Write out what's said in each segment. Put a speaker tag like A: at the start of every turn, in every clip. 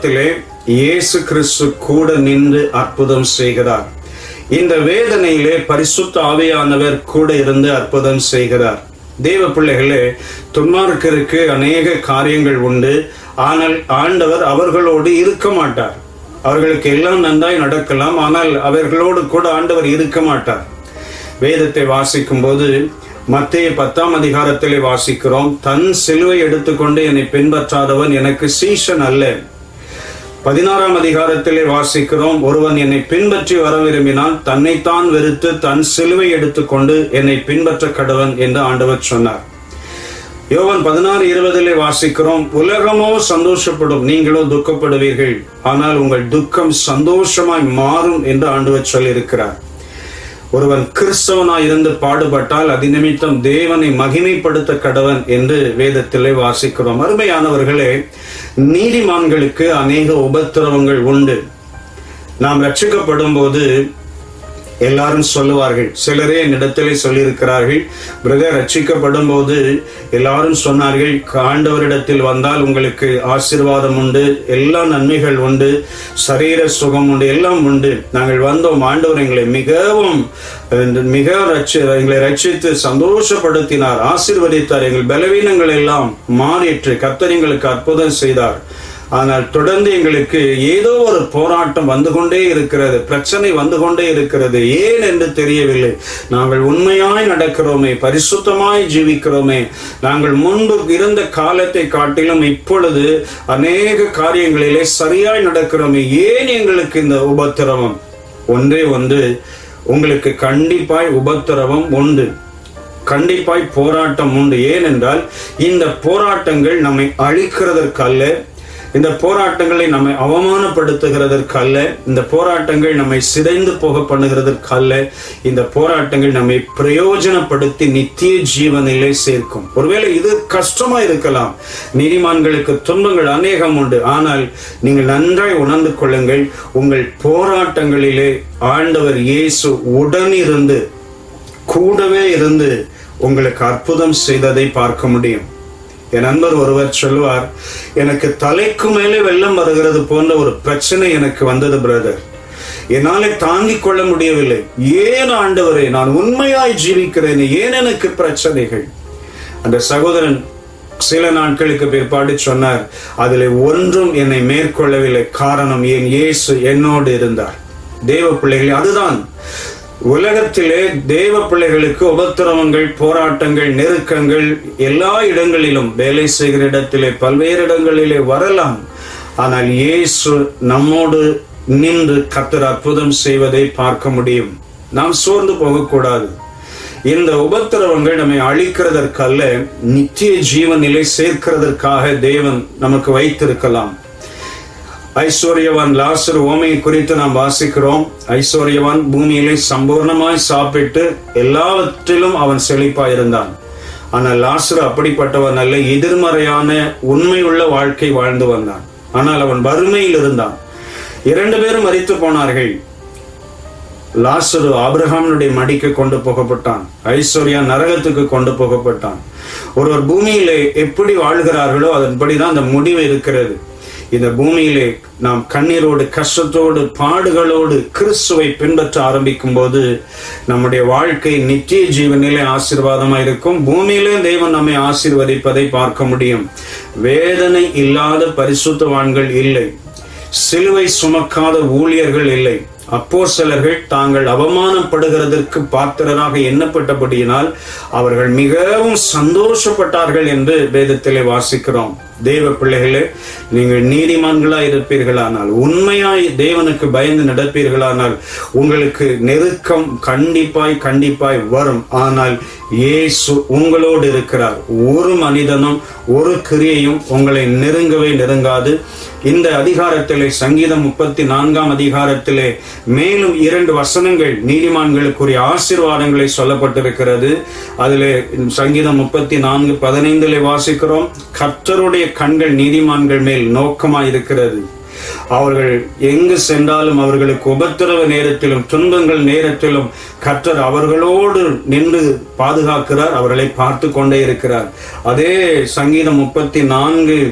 A: நேரத்திலே இயேசு கிறிஸ்து கூட நின்று அற்புதம் செய்கிறார் இந்த வேதனையிலே பரிசுத்த ஆவியானவர் கூட இருந்து அற்புதம் செய்கிறார் தேவ பிள்ளைகளே துன்மார்க்கருக்கு அநேக காரியங்கள் உண்டு ஆனால் ஆண்டவர் அவர்களோடு இருக்க மாட்டார் அவர்களுக்கு எல்லாம் நன்றாய் நடக்கலாம் ஆனால் அவர்களோடு கூட ஆண்டவர் இருக்க மாட்டார் வேதத்தை வாசிக்கும் போது மத்திய பத்தாம் அதிகாரத்திலே வாசிக்கிறோம் தன் சிலுவை எடுத்துக்கொண்டு என்னை பின்பற்றாதவன் எனக்கு சீஷன் அல்ல பதினாறாம் அதிகாரத்திலே வாசிக்கிறோம் ஒருவன் என்னை பின்பற்றி வர விரும்பினால் தன்னைத்தான் வெறுத்து தன் சிலுவை எடுத்துக்கொண்டு என்னை பின்பற்ற கடவன் என்று ஆண்டவர் சொன்னார் யோவன் பதினாறு இருபதிலே வாசிக்கிறோம் உலகமோ சந்தோஷப்படும் நீங்களோ துக்கப்படுவீர்கள் ஆனால் உங்கள் துக்கம் சந்தோஷமாய் மாறும் என்று ஆண்டவர் சொல்லியிருக்கிறார் ஒருவன் கிறிஸ்தவனாய் இருந்து பாடுபட்டால் அது நிமித்தம் தேவனை மகிமைப்படுத்த கடவன் என்று வேதத்திலே வாசிக்கிறோம் அருமையானவர்களே நீதிமான்களுக்கு அநேக உபத்திரவங்கள் உண்டு நாம் ரட்சிக்கப்படும் போது எல்லாரும் சொல்லுவார்கள் சிலரே என்னிடத்திலே சொல்லியிருக்கிறார்கள் பிரதர் ரட்சிக்கப்படும் போது எல்லாரும் சொன்னார்கள் ஆண்டவரிடத்தில் வந்தால் உங்களுக்கு ஆசீர்வாதம் உண்டு எல்லா நன்மைகள் உண்டு சரீர சுகம் உண்டு எல்லாம் உண்டு நாங்கள் வந்தோம் ஆண்டவர் எங்களை மிகவும் மிக ரட்சி எங்களை ரட்சித்து சந்தோஷப்படுத்தினார் ஆசீர்வதித்தார் எங்கள் பலவீனங்கள் எல்லாம் மாறிற்று கர்த்தர் எங்களுக்கு அற்புதம் செய்தார் ஆனால் தொடர்ந்து எங்களுக்கு ஏதோ ஒரு போராட்டம் வந்து கொண்டே இருக்கிறது பிரச்சனை வந்து கொண்டே இருக்கிறது ஏன் என்று தெரியவில்லை நாங்கள் உண்மையாய் நடக்கிறோமே பரிசுத்தமாய் ஜீவிக்கிறோமே நாங்கள் முன்பு இருந்த காலத்தை காட்டிலும் இப்பொழுது அநேக காரியங்களிலே சரியாய் நடக்கிறோமே ஏன் எங்களுக்கு இந்த உபத்திரவம் ஒன்றே ஒன்று உங்களுக்கு கண்டிப்பாய் உபத்திரவம் உண்டு கண்டிப்பாய் போராட்டம் உண்டு ஏனென்றால் இந்த போராட்டங்கள் நம்மை அழிக்கிறதற்கு அல்ல இந்த போராட்டங்களை நம்மை அவமானப்படுத்துகிறதற்கு அல்ல இந்த போராட்டங்கள் நம்மை சிதைந்து போக பண்ணுகிறதற்கு அல்ல இந்த போராட்டங்கள் நம்மை பிரயோஜனப்படுத்தி நித்திய ஜீவனிலே சேர்க்கும் ஒருவேளை இது கஷ்டமா இருக்கலாம் நீதிமான்களுக்கு துன்பங்கள் அநேகம் உண்டு ஆனால் நீங்கள் நன்றாய் உணர்ந்து கொள்ளுங்கள் உங்கள் போராட்டங்களிலே ஆண்டவர் இயேசு உடனிருந்து கூடவே இருந்து உங்களுக்கு அற்புதம் செய்ததை பார்க்க முடியும் என் நண்பர் ஒருவர் சொல்லுவார் எனக்கு தலைக்கு மேலே வெள்ளம் வருகிறது போன்ற ஒரு பிரச்சனை எனக்கு வந்தது பிரதர் என்னாலே தாங்கிக் கொள்ள முடியவில்லை ஏன் ஆண்டவரே நான் உண்மையாய் ஜீவிக்கிறேன் ஏன் எனக்கு பிரச்சனைகள் அந்த சகோதரன் சில நாட்களுக்கு பிற்பாடு சொன்னார் அதில் ஒன்றும் என்னை மேற்கொள்ளவில்லை காரணம் என் இயேசு என்னோடு இருந்தார் தேவ பிள்ளைகள் அதுதான் உலகத்திலே தேவ பிள்ளைகளுக்கு உபத்திரவங்கள் போராட்டங்கள் நெருக்கங்கள் எல்லா இடங்களிலும் வேலை செய்கிற இடத்திலே பல்வேறு இடங்களிலே வரலாம் ஆனால் இயேசு நம்மோடு நின்று கத்தர் அற்புதம் செய்வதை பார்க்க முடியும் நாம் சோர்ந்து போகக்கூடாது இந்த உபத்திரவங்கள் நம்மை அழிக்கிறதற்கு அல்ல நித்திய ஜீவனிலை சேர்க்கிறதற்காக தேவன் நமக்கு வைத்திருக்கலாம் ஐஸ்வர்யவான் லாசர் ஓமையை குறித்து நாம் வாசிக்கிறோம் ஐஸ்வர்யவான் பூமியிலே சம்பூர்ணமாய் சாப்பிட்டு எல்லாவற்றிலும் அவன் செழிப்பாயிருந்தான் ஆனால் லாசர் அப்படிப்பட்டவன் அல்ல எதிர்மறையான உண்மையுள்ள வாழ்க்கை வாழ்ந்து வந்தான் ஆனால் அவன் வறுமையில் இருந்தான் இரண்டு பேரும் மறித்து போனார்கள் லாசரு ஆபிரகாமனுடைய மடிக்கு கொண்டு போகப்பட்டான் ஐஸ்வர்யா நரகத்துக்கு கொண்டு போகப்பட்டான் ஒருவர் பூமியிலே எப்படி வாழ்கிறார்களோ அதன்படிதான் அந்த முடிவு இருக்கிறது இந்த பூமியிலே நாம் கண்ணீரோடு கஷ்டத்தோடு பாடுகளோடு கிறிஸ்துவை பின்பற்ற ஆரம்பிக்கும் போது நம்முடைய வாழ்க்கை நித்திய ஜீவனிலே ஆசீர்வாதமா இருக்கும் பூமியிலே தேவன் நம்மை ஆசீர்வதிப்பதை பார்க்க முடியும் வேதனை இல்லாத பரிசுத்தவான்கள் இல்லை சிலுவை சுமக்காத ஊழியர்கள் இல்லை அப்போ சிலர்கள் தாங்கள் அவமானப்படுகிறதற்கு பாத்திரராக எண்ணப்பட்டபடியினால் அவர்கள் மிகவும் சந்தோஷப்பட்டார்கள் என்று வேதத்திலே வாசிக்கிறோம் தேவ பிள்ளைகளே நீங்கள் நீதிமான்களா இருப்பீர்களானால் உண்மையாய் தேவனுக்கு பயந்து நடப்பீர்களானால் உங்களுக்கு நெருக்கம் கண்டிப்பாய் கண்டிப்பாய் வரும் ஆனால் இயேசு உங்களோடு இருக்கிறார் ஒரு மனிதனும் ஒரு கிரியையும் உங்களை நெருங்கவே நெருங்காது இந்த அதிகாரத்திலே சங்கீதம் முப்பத்தி நான்காம் அதிகாரத்திலே மேலும் இரண்டு வசனங்கள் நீதிமான்களுக்குரிய ஆசீர்வாதங்களை சொல்லப்பட்டிருக்கிறது அதிலே சங்கீதம் முப்பத்தி நான்கு பதினைந்திலே வாசிக்கிறோம் கர்த்தருடைய கண்கள் நீதிமான்கள் மேல் நோக்கமாய் இருக்கிறது அவர்கள் எங்கு சென்றாலும் அவர்களுக்கு உபத்திரவ நேரத்திலும் துன்பங்கள் நேரத்திலும் கர்த்தர் அவர்களோடு நின்று பாதுகாக்கிறார் அவர்களை பார்த்து கொண்டே இருக்கிறார் அதே சங்கீதம் முப்பத்தி நான்கு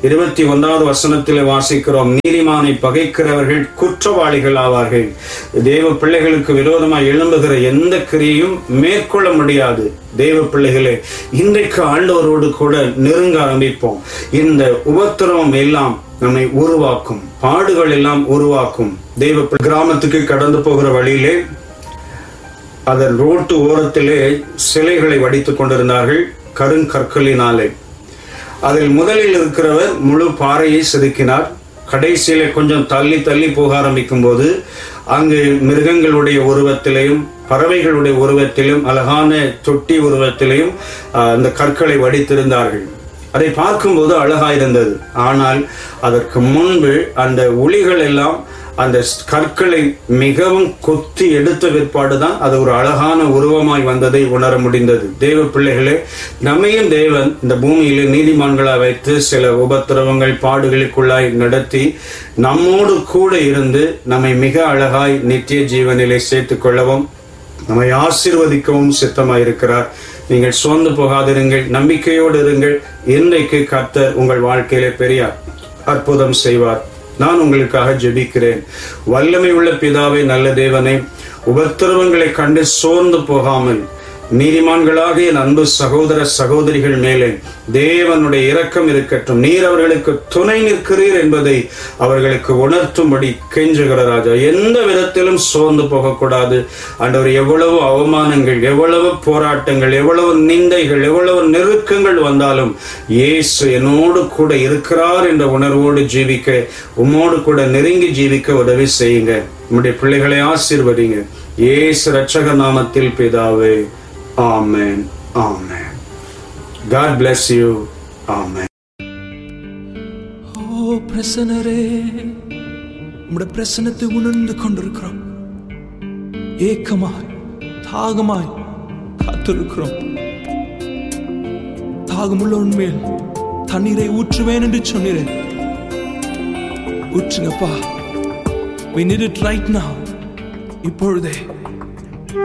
A: இருபத்தி ஒன்றாவது வசனத்தில் வாசிக்கிறோம் நீதிமானை பகைக்கிறவர்கள் குற்றவாளிகள் ஆவார்கள் தேவ பிள்ளைகளுக்கு விரோதமாக எழும்புகிற எந்த கிரியையும் மேற்கொள்ள முடியாது தேவ பிள்ளைகளே இன்றைக்கு ஆண்டவரோடு கூட நெருங்க ஆரம்பிப்போம் இந்த உபத்திரவம் எல்லாம் நம்மை உருவாக்கும் பாடுகள் எல்லாம் உருவாக்கும் தெய்வ பிள்ளை- கிராமத்துக்கு கடந்து போகிற வழியிலே அதன் ரோட்டு ஓரத்திலே சிலைகளை வடித்துக் கொண்டிருந்தார்கள் கருங்கற்களினாலே அதில் முதலில் இருக்கிறவர் முழு பாறையை செதுக்கினார் கடைசியில கொஞ்சம் தள்ளி தள்ளி போக ஆரம்பிக்கும் போது அங்கு மிருகங்களுடைய உருவத்திலையும் பறவைகளுடைய உருவத்திலும் அழகான தொட்டி உருவத்திலையும் ஆஹ், அந்த கற்களை வடித்திருந்தார்கள் அதை பார்க்கும்போது அழகாயிருந்தது ஆனால் அதற்கு முன்பு அந்த ஒளிகள் எல்லாம் அந்த கற்களை மிகவும் கொத்தி எடுத்த பிற்பாடுதான் அது ஒரு அழகான உருவமாய் வந்ததை உணர முடிந்தது தேவ பிள்ளைகளே நம்மையும் தேவன் இந்த பூமியிலே நீதிமான்களா வைத்து சில உபத்திரவங்கள் பாடுகளுக்குள்ளாய் நடத்தி நம்மோடு கூட இருந்து நம்மை மிக அழகாய் நித்திய ஜீவனிலே சேர்த்துக் கொள்ளவும் நம்மை ஆசீர்வதிக்கவும் சித்தமாயிருக்கிறார் நீங்கள் சோர்ந்து போகாதிருங்கள் நம்பிக்கையோடு இருங்கள் இன்றைக்கு கர்த்தர் உங்கள் வாழ்க்கையிலே பெரிய அற்புதம் செய்வார் நான் உங்களுக்காக ஜெபிக்கிறேன் வல்லமை உள்ள பிதாவே நல்ல தேவனே உபத்திரவங்களை கண்டு சோர்ந்து போகாமல் நீதிமான்களாக என் அன்பு சகோதர சகோதரிகள் மேலே தேவனுடைய இரக்கம் இருக்கட்டும் நீர் அவர்களுக்கு துணை நிற்கிறீர் என்பதை அவர்களுக்கு உணர்த்தும்படி கெஞ்சுகிற ராஜா எந்த விதத்திலும் சோர்ந்து போகக்கூடாது ஆண்டவர் எவ்வளவு அவமானங்கள் எவ்வளவு போராட்டங்கள் எவ்வளவு நிந்தைகள் எவ்வளவு நெருக்கங்கள் வந்தாலும் இயேசு என்னோடு கூட இருக்கிறார் என்ற உணர்வோடு ஜீவிக்க உம்மோடு கூட நெருங்கி ஜீவிக்க உதவி செய்யுங்க உம்முடைய பிள்ளைகளை ஆசீர்வதிங்க இயேசு ரட்சக நாமத்தில் பிதாவே ஆமென் ஆமென் God bless you. Amen.
B: ஓ பிரசனரே உம்முடைய பிரசனத்தை உணர்ந்து கொண்டிருக்கிறோம் ஏக்கமாய் தாகமாய் காத்திருக்கிறோம் தாகமுள்ளவன் மேல் தண்ணீரை ஊற்றுவேன் என்று சொன்னீரேன் ஊற்றுங்கப்பா we need it right now இப்பொழுதே